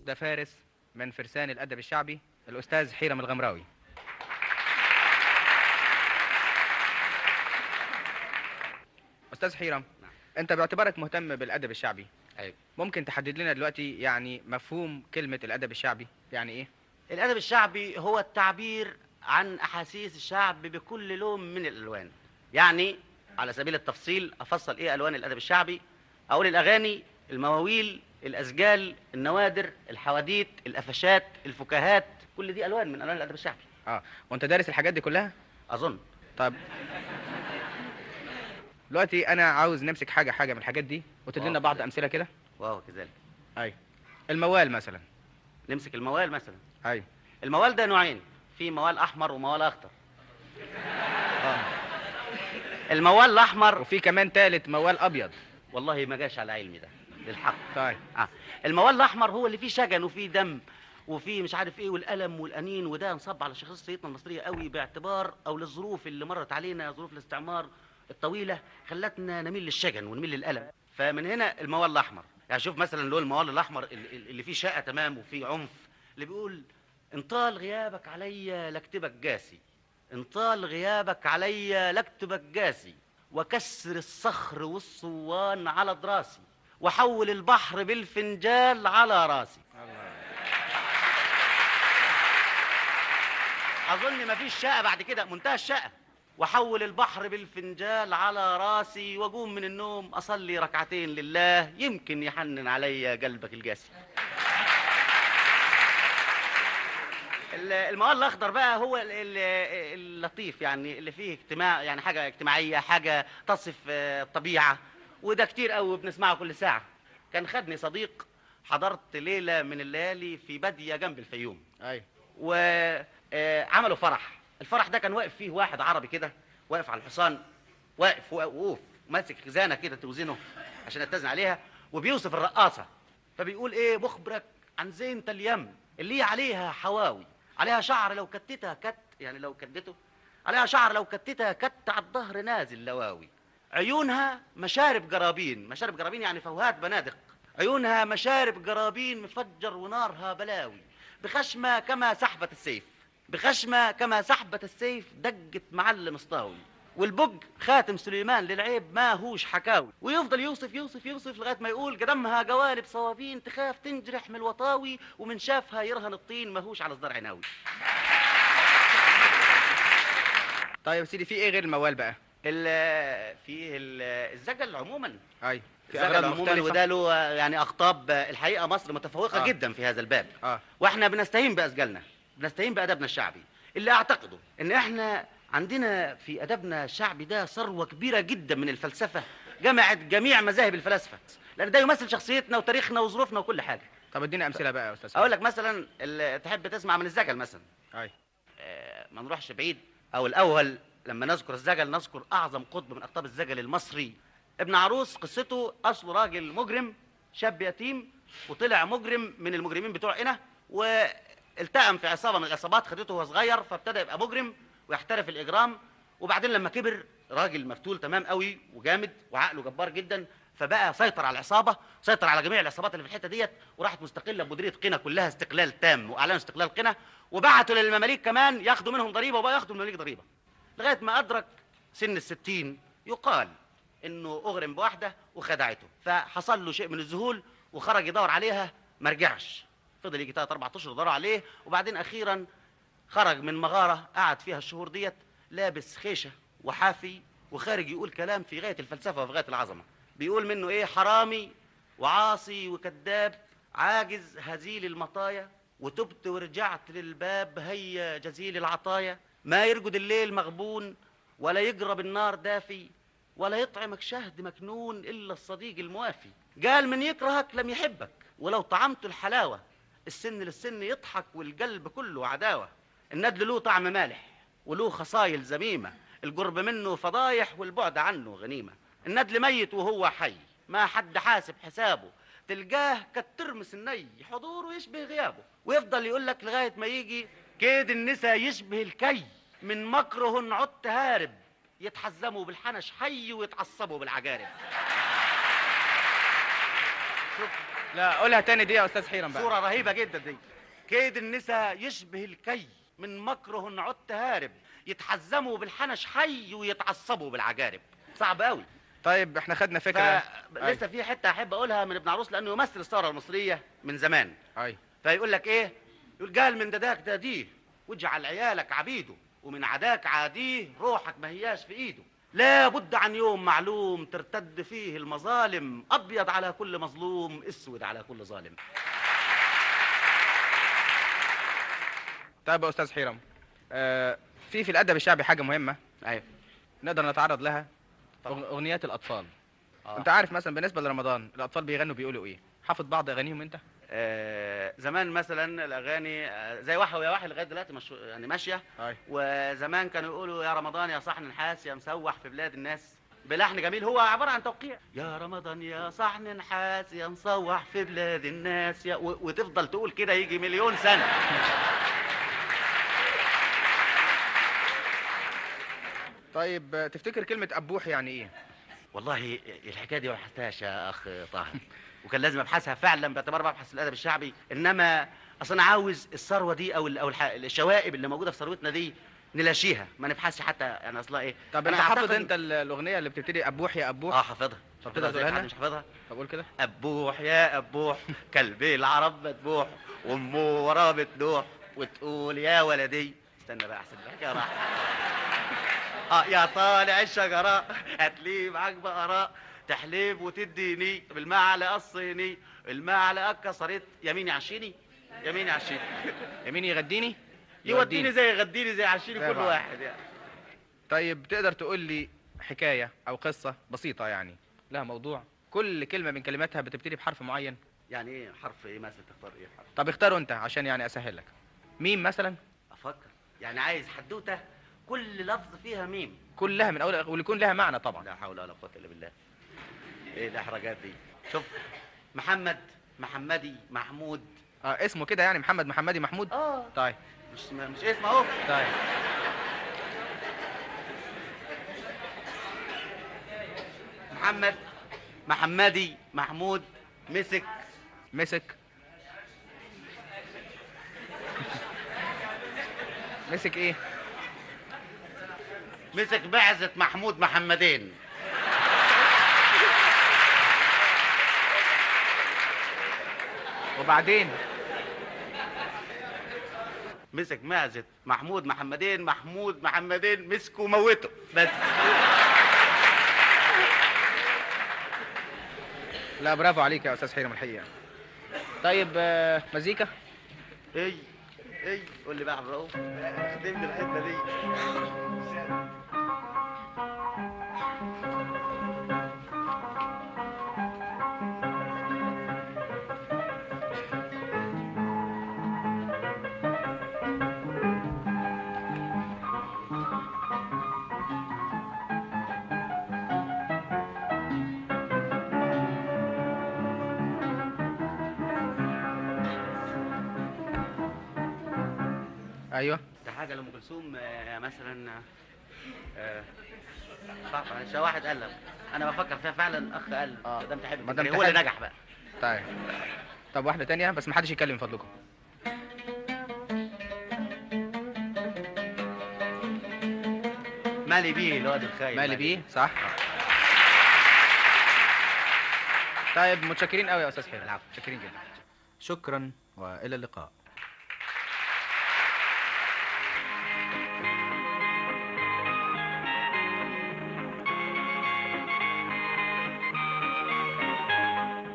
ده فارس من فرسان الادب الشعبي الاستاذ حيرم الغمراوي استاذ حيرم نعم. انت باعتبارك مهتم بالادب الشعبي أيوة. ممكن تحدد لنا دلوقتي يعني مفهوم كلمه الادب الشعبي يعني ايه الادب الشعبي هو التعبير عن احاسيس الشعب بكل لون من الالوان يعني على سبيل التفصيل افصل ايه الوان الادب الشعبي اقول الاغاني المواويل الاسجال النوادر الحواديت القفشات الفكاهات كل دي الوان من الوان الادب الشعبي اه وانت دارس الحاجات دي كلها اظن طب دلوقتي انا عاوز نمسك حاجه حاجه من الحاجات دي وتدينا واو. بعض امثله كده وهو كذلك ايوه الموال مثلا نمسك الموال مثلا ايوه الموال ده نوعين في موال احمر وموال اخضر الموال الاحمر وفي كمان تالت موال ابيض والله ما جاش على علمي ده للحق طيب آه. الموال الاحمر هو اللي فيه شجن وفيه دم وفيه مش عارف ايه والالم والانين وده انصب على شخصيتنا المصريه قوي باعتبار او للظروف اللي مرت علينا ظروف الاستعمار الطويله خلتنا نميل للشجن ونميل للالم فمن هنا الموال الاحمر يعني شوف مثلا اللي هو الموال الاحمر اللي اللي فيه شقه تمام وفيه عنف اللي بيقول ان طال غيابك عليا لاكتبك جاسي ان طال غيابك عليا لاكتبك جاسي وكسر الصخر والصوان على دراسي وحول البحر بالفنجال على راسي اظن مفيش شقه بعد كده منتهى الشقه وحول البحر بالفنجال على راسي واقوم من النوم اصلي ركعتين لله يمكن يحنن عليا قلبك القاسي ال- الموال الاخضر بقى هو ال- ال- اللطيف يعني اللي فيه اجتماع يعني حاجه اجتماعيه حاجه تصف آه، الطبيعه وده كتير قوي بنسمعه كل ساعه كان خدني صديق حضرت ليله من الليالي في باديه جنب الفيوم ايوه وعملوا فرح الفرح ده كان واقف فيه واحد عربي كده واقف على الحصان واقف وقوف ماسك خزانه كده توزنه عشان اتزن عليها وبيوصف الرقاصه فبيقول ايه مخبرك عن زينة اليم اللي هي عليها حواوي عليها شعر لو كتتها كت يعني لو كدته عليها شعر لو كتتها كت على الظهر نازل لواوي عيونها مشارب جرابين مشارب جرابين يعني فوهات بنادق عيونها مشارب جرابين مفجر ونارها بلاوي بخشمة كما سحبة السيف بخشمة كما سحبة السيف دقت معلم اسطاوي والبج خاتم سليمان للعيب ما هوش حكاوي ويفضل يوصف يوصف يوصف لغايه ما يقول قدمها جوالب صوابين تخاف تنجرح من الوطاوي ومن شافها يرهن الطين ما هوش على صدر عناوي طيب يا سيدي في ايه غير الموال بقى ال- في ال- الزجل عموما ايوه في الزجل اغراض عموما مختلفه وده له يعني اقطاب الحقيقه مصر متفوقه آه. جدا في هذا الباب اه واحنا بنستهين باسجالنا بنستهين بادبنا الشعبي اللي اعتقده ان احنا عندنا في ادبنا الشعبي ده ثروه كبيره جدا من الفلسفه جمعت جميع مذاهب الفلاسفه لان ده يمثل شخصيتنا وتاريخنا وظروفنا وكل حاجه طب ادينا امثله بقى يا استاذ اقول لك مثلا ال- تحب تسمع من الزجل مثلا ايوه آه، ما نروحش بعيد او الاول لما نذكر الزجل نذكر اعظم قطب من اقطاب الزجل المصري ابن عروس قصته اصله راجل مجرم شاب يتيم وطلع مجرم من المجرمين بتوع هنا والتئم في عصابه من العصابات خدته وهو صغير فابتدى يبقى مجرم ويحترف الاجرام وبعدين لما كبر راجل مفتول تمام قوي وجامد وعقله جبار جدا فبقى سيطر على العصابه سيطر على جميع العصابات اللي في الحته ديت وراحت مستقله بمديريه قنا كلها استقلال تام واعلنوا استقلال قنا وبعتوا للمماليك كمان ياخدوا منهم ضريبه وبقى ياخدوا من المماليك ضريبه لغايه ما ادرك سن الستين يقال انه اغرم بواحده وخدعته فحصل له شيء من الذهول وخرج يدور عليها ما رجعش فضل يجي ثلاث اربع اشهر يدوروا عليه وبعدين اخيرا خرج من مغاره قعد فيها الشهور ديت لابس خيشه وحافي وخارج يقول كلام في غايه الفلسفه وفي غايه العظمه بيقول منه ايه حرامي وعاصي وكذاب عاجز هزيل المطايا وتبت ورجعت للباب هيا جزيل العطايا ما يرقد الليل مغبون ولا يقرب النار دافي ولا يطعمك شهد مكنون الا الصديق الموافي قال من يكرهك لم يحبك ولو طعمت الحلاوه السن للسن يضحك والقلب كله عداوه الندل له طعم مالح وله خصايل ذميمه القرب منه فضايح والبعد عنه غنيمه الندل ميت وهو حي ما حد حاسب حسابه تلقاه كالترمس الني حضوره يشبه غيابه ويفضل يقول لك لغايه ما يجي كيد النسا يشبه الكي من مكرهن عدت هارب يتحزموا بالحنش حي ويتعصبوا بالعجارب شوف لا قولها تاني دي يا استاذ حيرم بقى صورة رهيبة جدا دي كيد النساء يشبه الكي من مكره عدت هارب يتحزموا بالحنش حي ويتعصبوا بالعجارب صعب قوي طيب احنا خدنا فكره لسه في حته احب اقولها من ابن عروس لانه يمثل الثوره المصريه من زمان اي فيقول لك ايه يقول قال من دداك داديه واجعل عيالك عبيده ومن عداك عاديه روحك ما هياش في ايده لا بد عن يوم معلوم ترتد فيه المظالم ابيض على كل مظلوم اسود على كل ظالم طيب يا استاذ حيرم آه في في الادب الشعبي حاجه مهمه ايوه نقدر نتعرض لها طبعا. أغ- اغنيات الاطفال آه. انت عارف مثلا بالنسبه لرمضان الاطفال بيغنوا بيقولوا ايه حافظ بعض اغانيهم انت آه زمان مثلا الاغاني آه زي وحي ويا وحي لغايه دلوقتي مش يعني ماشيه اي وزمان كانوا يقولوا يا رمضان يا صحن نحاس يا مسوح في بلاد الناس بلحن جميل هو عباره عن توقيع يا رمضان يا صحن نحاس يا مسوح في بلاد الناس يا و... وتفضل تقول كده يجي مليون سنه طيب آه، تفتكر كلمه ابوح يعني ايه والله الحكايه دي ما بحثتهاش يا اخ طاهر وكان لازم ابحثها فعلا باعتبار ببحث في الادب الشعبي انما اصل انا عاوز الثروه دي او ال- او الح- الشوائب اللي موجوده في ثروتنا دي نلاشيها ما نبحثش حتى يعني اصلها ايه طب أنا انت حافظ أعتقد- انت ال- الاغنيه اللي بتبتدي ابوح يا ابوح اه حافظها طب تقدر حافظها زي تقولها حد لنا؟ مش حافظها طب قول كده أبوح يا أبوح كلبي العرب مذبوح وأمه وراه بتدوح وتقول يا ولدي استنى بقى أحسن الحكاية راح آه يا طالع الشجرة هتلي معاك بقرة تحليب وتديني بالمعلقة الصيني المعلقة اتكسرت يميني عشيني يميني عشيني يمين يغديني يوديني زي يغديني زي عشيني زي كل بعض. واحد يعني طيب تقدر تقول لي حكايه او قصه بسيطه يعني لها موضوع كل كلمه من كلماتها بتبتدي بحرف معين يعني ايه حرف ايه مثلا تختار ايه حرف طب اختاروا انت عشان يعني اسهل لك ميم مثلا افكر يعني عايز حدوته كل لفظ فيها ميم كلها من اول ويكون لها معنى طبعا لا حول ولا قوة إلا بالله إيه الإحراجات دي شوف محمد محمدي محمود اه اسمه كده يعني محمد محمدي محمود آه طيب مش مش اسم أهو طيب محمد محمدي محمود مسك مسك مسك ايه مسك بعزة محمود محمدين وبعدين مسك معزة محمود محمدين محمود محمدين مسكوا موته بس لا برافو عليك يا استاذ حيرم الحقيقه طيب آه، مزيكا اي اي قول لي بقى يا عبد الرؤوف خدمني الحته دي ايوه ده حاجه لام كلثوم آه، مثلا آه، صح معلش واحد قال لك انا بفكر فيها فعلا اخ قال آه. ما دام تحب ما دام تجري، هو اللي تحب. نجح بقى طيب طب واحده تانية بس ما حدش يتكلم من فضلكم مالي بيه الواد الخاين مالي بيه صح طيب متشكرين قوي يا استاذ حيرم العفو. متشكرين جدا شكرا والى اللقاء